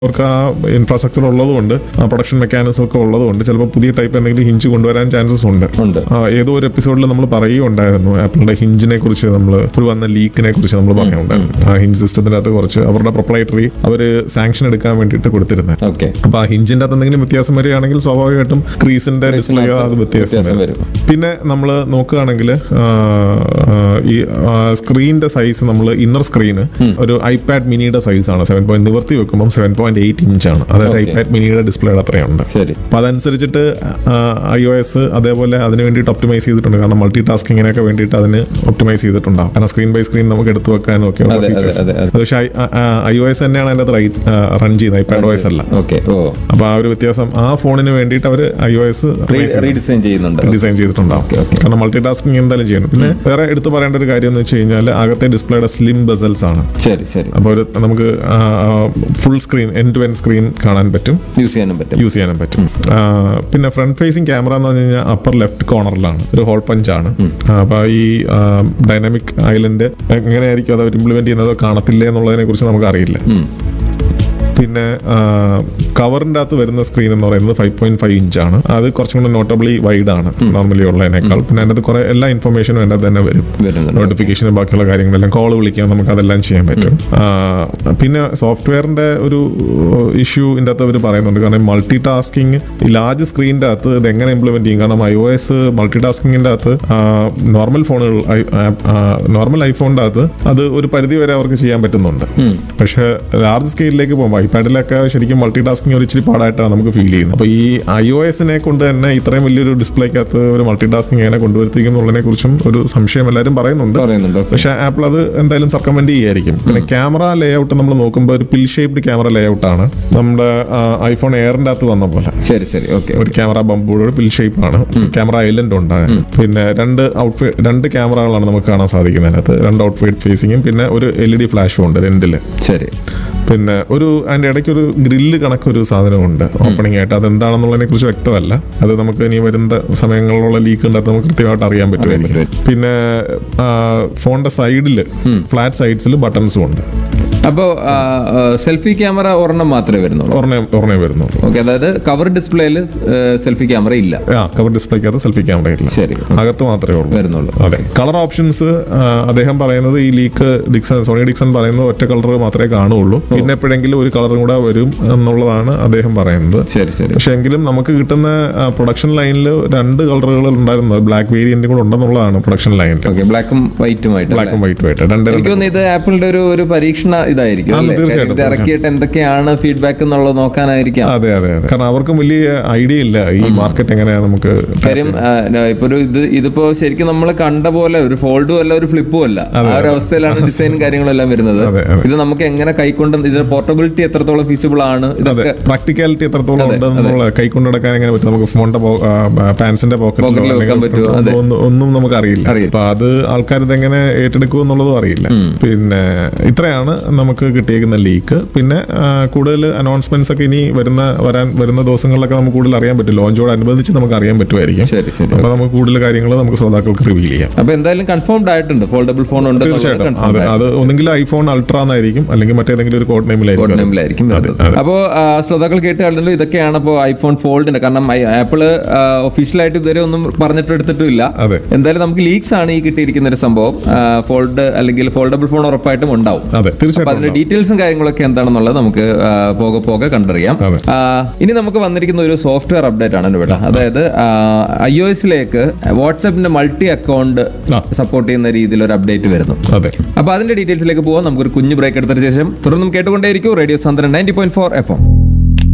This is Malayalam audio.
അവർക്ക് ആ ഇൻഫ്രാസ്ട്രക്ചർ ഉള്ളതുകൊണ്ട് ആ പ്രൊഡക്ഷൻ മെക്കാനിസം ഒക്കെ ഉള്ളതുകൊണ്ട് ചിലപ്പോൾ പുതിയ ടൈപ്പ് എന്തെങ്കിലും ഹിഞ്ച് കൊണ്ടുവരാൻ ചാൻസസ് ഉണ്ട് ഉണ്ട് ആ, ഏതോ ഒരു എപ്പിസോഡിൽ നമ്മൾ പറയുകയുണ്ടായിരുന്നു ആപ്പിളിന്റെ ഹിഞ്ചിനെ കുറിച്ച് നമ്മൾ ഒരു വന്ന ലീക്കിനെ കുറിച്ച് നമ്മൾ പറയുന്നുണ്ടായിരുന്നു ആ ഹിഞ്ച് സിസ്റ്റത്തിന്റെ അകത്ത് കുറച്ച് അവരുടെ പ്രൊപ്പറേറ്ററി അവർ സാങ്ഷൻ എടുക്കാൻ വേണ്ടിയിട്ട് കൊടുത്തിരുന്നത് ഓക്കെ അപ്പൊ ആ ഹിഞ്ചിന്റെ അകത്ത് എന്തെങ്കിലും വ്യത്യാസം വരികയാണെങ്കിൽ സ്വാഭാവികമായിട്ടും ക്രീസിന്റെ ഡിസ്പ്ലേ അത് വ്യത്യാസം വ്യത്യാസം വരും വരും പിന്നെ നമ്മൾ നോക്കുകയാണെങ്കിൽ ഈ സ്ക്രീനിന്റെ സൈസ് നമ്മൾ ഇന്നർ സ്ക്രീന് ഒരു ഐപാഡ് മിനിയുടെ സൈസാണ് സെവൻ പോയിന്റ് നിവർത്തി വെക്കുമ്പോൾ സെവൻ പോയിന്റ് എയ്റ്റ് ഇഞ്ചാണ് അതായത് Okay. ഐപാഡ് മിനിയുടെ ഡിസ്പ്ലേയുടെ അത്രയുണ്ട് ശരി അപ്പൊ അതനുസരിച്ചിട്ട് ഐ ഒ എസ് അതേപോലെ അതിന് വേണ്ടിയിട്ട് ഒപ്റ്റിമൈസ് ചെയ്തിട്ടുണ്ട് കാരണം മൾട്ടി ടാസ്കിങ്ങിനൊക്കെ വേണ്ടിയിട്ട് അതിന് ഒപ്റ്റിമൈസ് ചെയ്തിട്ടുണ്ടാവും കാരണം സ്ക്രീൻ ബൈ സ്ക്രീൻ നമുക്ക് എടുത്തു വെക്കാനും ഒക്കെ അതെ, അതെ, അതെ, അതെ. പക്ഷേ ഐ ഒ എസ് തന്നെയാണ് അതിൻ്റെ അത് റൺ ചെയ്യുന്നത് ഐപാഡ് ഒ എസ് അല്ല ഓക്കെ ഓ അപ്പൊ ആ ഒരു വ്യത്യാസം ആ ഫോണിന് വേണ്ടിയിട്ട് അവർ ഐ ഒ എസ് റീഡിസൈൻ ചെയ്യുന്നുണ്ട് ഡിസൈൻ ചെയ്തിട്ടുണ്ടാവും Okay, okay. കാരണം മൾട്ടി ടാസ്കിങ് എന്തായാലും ചെയ്യണം പിന്നെ വേറെ എടുത്തു പറയേണ്ട ഒരു കാര്യം എന്ന് വെച്ച് കഴിഞ്ഞാൽ അകത്തെ ഡിസ്പ്ലേയുടെ സ്ലിം ബസൽസ് ആണ് ശരി ശരി അപ്പോൾ ഒരു നമുക്ക് full screen end to end screen കാണാൻ പറ്റും യൂസ് ചെയ്യാനും പറ്റും യൂസ് ചെയ്യാനും പറ്റും ആ, പിന്നെ ഫ്രണ്ട് ഫേസിങ് ക്യാമറ എന്ന് പറഞ്ഞു കഴിഞ്ഞാൽ അപ്പർ ലെഫ്റ്റ് കോർണറിലാണ് ഒരു ഹോൾ പഞ്ചാണ് അപ്പൊ ഈ ഡൈനാമിക് ഐലൻഡ് എങ്ങനെയായിരിക്കും അത് അവർ ഇംപ്ലിമെന്റ് ചെയ്യുന്നത് കാണത്തില്ലേ എന്നുള്ളതിനെ കുറിച്ച് നമുക്ക് അറിയില്ല ഉം. പിന്നെ കവറിന്റെ അകത്ത് വരുന്ന സ്ക്രീൻ എന്ന് പറയുന്നത് ഫൈവ് പോയിന്റ് ഫൈവ് ഇഞ്ചാണ് അത് കുറച്ചും കൂടെ നോട്ടബിളി വൈഡ് ആണ് നോർമലി ഉള്ളതിനേക്കാൾ പിന്നെ അതിനകത്ത് കുറെ എല്ലാ ഇൻഫർമേഷനും അതിൻ്റെ അകത്ത് തന്നെ വരും വരുന്നുണ്ട് നോട്ടിഫിക്കേഷനും ബാക്കിയുള്ള കാര്യങ്ങളെല്ലാം കോൾ വിളിക്കാൻ നമുക്ക് അതെല്ലാം ചെയ്യാൻ പറ്റും ആ, പിന്നെ സോഫ്റ്റ്വെയറിന്റെ ഒരു ഇഷ്യൂ ഇതിൻ്റെ അകത്ത് അവർ പറയുന്നുണ്ട് കാരണം മൾട്ടി ടാസ്കിങ് ഈ ലാർജ് സ്ക്രീനിന്റെ അകത്ത് ഇത് എങ്ങനെ ഇംപ്ലിമെന്റ് ചെയ്യും കാരണം ഐ ഒ എസ് മൾട്ടി ടാസ്കിങ്ങിന്റെ അകത്ത് നോർമൽ ഫോണുകൾ നോർമൽ ഐഫോണിന്റെ അകത്ത് അത് ഒരു പരിധി വരെ അവർക്ക് ചെയ്യാൻ പറ്റുന്നുണ്ട് പക്ഷേ ലാർജ് സ്കെയിലിലേക്ക് പോകുമ്പോൾ ഐപാഡിലൊക്കെ ശരിക്കും മൾട്ടി ടാസ്കിങ് ഒരു ഇച്ചിരി പാടായിട്ടാണ് നമുക്ക് ഫീൽ ചെയ്യുന്നത് അപ്പോൾ ഈ ഐ ഒ എസിനെ കൊണ്ട് തന്നെ ഇത്രയും വലിയൊരു ഡിസ്പ്ലേക്കകത്ത് ഒരു മൾട്ടി ടാസ്കിങ് എങ്ങനെ കൊണ്ടുവരുത്തിക്കും എന്നുള്ളതിനെ കുറിച്ചും ഒരു സംശയം എല്ലാവരും പറയുന്നുണ്ട് പറയുന്നുണ്ട് okay. പക്ഷേ ആപ്പിൾ അത് എന്തായാലും സർക്കമെന്റ് ചെയ്യായിരിക്കും പിന്നെ ക്യാമറ ലേ ഔട്ട് നമ്മൾ നോക്കുമ്പോൾ ഒരു pill shaped camera layout ആണ് നമ്മുടെ ഐഫോൺ എയറിന്റെ അകത്ത് വന്ന പോലെ ശരി ശരി ഓക്കെ ഒരു ക്യാമറ ബമ്പോട് പിൽ ഷേപ്പ് ആണ് ക്യാമറ ഐലൻഡ് ഉണ്ട് പിന്നെ രണ്ട് ഔട്ട്ഫിറ്റ് രണ്ട് ക്യാമറകളാണ് നമുക്ക് കാണാൻ സാധിക്കുന്നത് അതിനകത്ത് രണ്ട് ഔട്ട്ഫിറ്റ് ഫേസിങ്ങും പിന്നെ ഒരു എൽ ഇ ഡി ഫ്ലാഷും ഉണ്ട് രണ്ടില് ശരി പിന്നെ ഒരു അതിന്റെ ഇടയ്ക്ക് ഒരു ഗ്രില്ല് കണക്കൊരു സാധനമുണ്ട് ഓപ്പണിംഗ് ആയിട്ട് അത് എന്താണെന്നുള്ളതിനെ കുറിച്ച് വ്യക്തമല്ല അത് നമുക്ക് ഇനി വരുന്ന സമയങ്ങളിലുള്ള ലീക്ക് ഉണ്ട് അത് നമുക്ക് കൃത്യമായിട്ട് അറിയാൻ പറ്റുമായിരിക്കും പറ്റും. പിന്നെ ഫോണിന്റെ സൈഡിൽ ഫ്ലാറ്റ് സൈഡ്സിൽ ബട്ടൺസും ഉണ്ട് അപ്പോ സെൽഫി ക്യാമറ ഒരെണ്ണം മാത്രമേ വരുന്നുള്ളൂ ഒരെണ്ണേ ഒരെണ്ണേ വരുന്നുള്ളൂ ഓക്കെ അതായത് കവർ ഡിസ്പ്ലേയിൽ സെൽഫി ക്യാമറ ഇല്ല ആ കവർ ഡിസ്പ്ലേക്കകത്ത് സെൽഫി ക്യാമറ ഇല്ല ശരി അകത്ത് മാത്രമേ ഉള്ളൂ വരുന്നുള്ളൂ അതെ കളർ ഓപ്ഷൻസ് അദ്ദേഹം പറയുന്നത് ഈ ലീക്ക് ഡിക്സൺ സോണി ഡിക്സൺ പറയുന്നത് ഒറ്റ കളർ മാത്രമേ കാണുള്ളൂ പിന്നെ എപ്പോഴെങ്കിലും ഒരു കളറും കൂടെ വരും എന്നുള്ളതാണ് അദ്ദേഹം പറയുന്നത് ശരി ശരി പക്ഷെ എങ്കിലും നമുക്ക് കിട്ടുന്ന പ്രൊഡക്ഷൻ ലൈനിൽ രണ്ട് കളറുകൾ ഉണ്ടായിരുന്നു ബ്ലാക്ക് വേരിയന്റും കൂടെ ഉണ്ടെന്നുള്ളതാണ് പ്രൊഡക്ഷൻ ലൈനിൽ ഓക്കെ ബ്ലാക്കും വൈറ്റുമായിട്ട് ബ്ലാക്കും വൈറ്റും ആയിട്ട് രണ്ട് എനിക്ക് രണ്ട് തോന്നുന്നു ഇത് ആപ്പിളിന്റെ ഒരു ഒരു പരീക്ഷണ ഇതായിരിക്കും ആ, അല്ലേ? തീർച്ചയായിട്ടും, കാര്യം ഇത് ഇറക്കിയിട്ട് എന്തൊക്കെയാണ് ഫീഡ്ബാക്ക് എന്നുള്ളത് നോക്കാനായിരിക്കാം അതെ അതെ അതെ കാരണം അവർക്കും വലിയ ഐഡിയ ഇല്ല ഈ മാർക്കറ്റ് എങ്ങനെയാ നമുക്ക് കാര്യം ആ, ന- ഇപ്പൊ ഒരു ഇത് ഇതിപ്പോ ശരിക്കും നമ്മൾ കണ്ട പോലെ ഒരു ഫോൾഡും അല്ല ഒരു ഫ്ലിപ്പും അല്ല ആ ഒരു അവസ്ഥയിലാണ് ഡിസൈനും കാര്യങ്ങളും എല്ലാം വരുന്നത് അതെ, അതെ. ഇത് നമുക്ക് എങ്ങനെ കൈക്കൊണ്ട് ഇതിന്റെ പോർട്ടബിലിറ്റി എത്രത്തോളം ഫീസിബിൾ ആണ് അതെ ഇതൊക്കെ പ്രാക്ടിക്കാലിറ്റി എത്രത്തോളം ഉണ്ടെന്നുള്ള കൈ കൊണ്ടെടുക്കാൻ എങ്ങനെ പറ്റും നമുക്ക് ഫോണിന്റെ പാൻസിന്റെ Pocket ൽ വെക്കാൻ പോക്കറ്റിൽ പറ്റുമോ? അതെ. ഒന്നും നമുക്ക് അറിയില്ല അറിയില്ല. അപ്പൊ അത് ആൾക്കാർ ഇതെങ്ങനെ ഏറ്റെടുക്കും എന്നുള്ളതും അറിയില്ല പിന്നെ ഇത്രയാണ് നമുക്ക് കിട്ടിയേക്കുന്ന ലീക്ക് പിന്നെ ആ, കൂടുതൽ അനൗൺസ്മെന്റ്സ് ഒക്കെ ഇനി വരുന്ന വരാൻ വരുന്ന ദിവസങ്ങളിലൊക്കെ നമുക്ക് കൂടുതൽ അറിയാൻ പറ്റും ലോഞ്ചോട് അനുബന്ധിച്ച് നമുക്ക് അറിയാൻ പറ്റുമായിരിക്കും ശരി ശരി അപ്പൊ നമുക്ക് കൂടുതൽ കാര്യങ്ങൾ നമുക്ക് ശ്രോതാക്കൾക്ക് റിവീൽ ചെയ്യാം അപ്പൊ എന്തായാലും കൺഫേംഡ് ആയിട്ടുണ്ട് ഫോൾഡബിൾ ഫോൺ ഉണ്ട് തീർച്ചയായിട്ടും അത് അത് ഒന്നെങ്കിൽ ഐഫോൺ അൾട്ര എന്നായിരിക്കും അല്ലെങ്കിൽ മറ്റേതെങ്കിലും ഒരു കോഡ് നെയിമിലായിരിക്കും നെയിമിലായിരിക്കും അപ്പോൾ ശ്രോതാക്കൾ കേട്ട് കണ്ടല്ലോ ഇതൊക്കെയാണ് അപ്പോൾ ഐഫോൺ ഫോൾഡിന്റെ കാരണം ആപ്പിള് ഒഫീഷ്യലായിട്ട് ഇതുവരെ ഒന്നും പറഞ്ഞിട്ട് എടുത്തിട്ടില്ല അതെ. എന്തായാലും നമുക്ക് ലീക്സ് ആണ് ഈ കിട്ടിയിരിക്കുന്ന ഒരു സംഭവം ഫോൾഡ് അല്ലെങ്കിൽ ഫോൾഡബിൾ ഫോൺ ഉറപ്പായിട്ടും ഉണ്ടാവും അതെ അപ്പൊ തീർച്ചയായിട്ടും അതിന്റെ ഡീറ്റെയിൽസും കാര്യങ്ങളൊക്കെ എന്താണെന്നുള്ളത് നമുക്ക് ആ, പോകെ പോകെ കണ്ടറിയാം അതെ. ആ, ഇനി നമുക്ക് വന്നിരിക്കുന്ന ഒരു സോഫ്റ്റ്വെയർ അപ്ഡേറ്റ് ആണ് ഇവിടെ അതായത് ഐ ഒ എസിലേക്ക് വാട്സാപ്പിന്റെ മൾട്ടി അക്കൗണ്ട് ആ. സപ്പോർട്ട് ചെയ്യുന്ന രീതിയിൽ ഒരു അപ്ഡേറ്റ് വരുന്നു അതെ അപ്പൊ അതിന്റെ ഡീറ്റെയിൽസിലേക്ക് പോകാം നമുക്കൊരു കുഞ്ഞു ബ്രേക്ക് എടുത്തതിന് ശേഷം തുടർന്നും കേട്ടുകൊണ്ടേയിരിക്കും radio Sandram ninety point four F M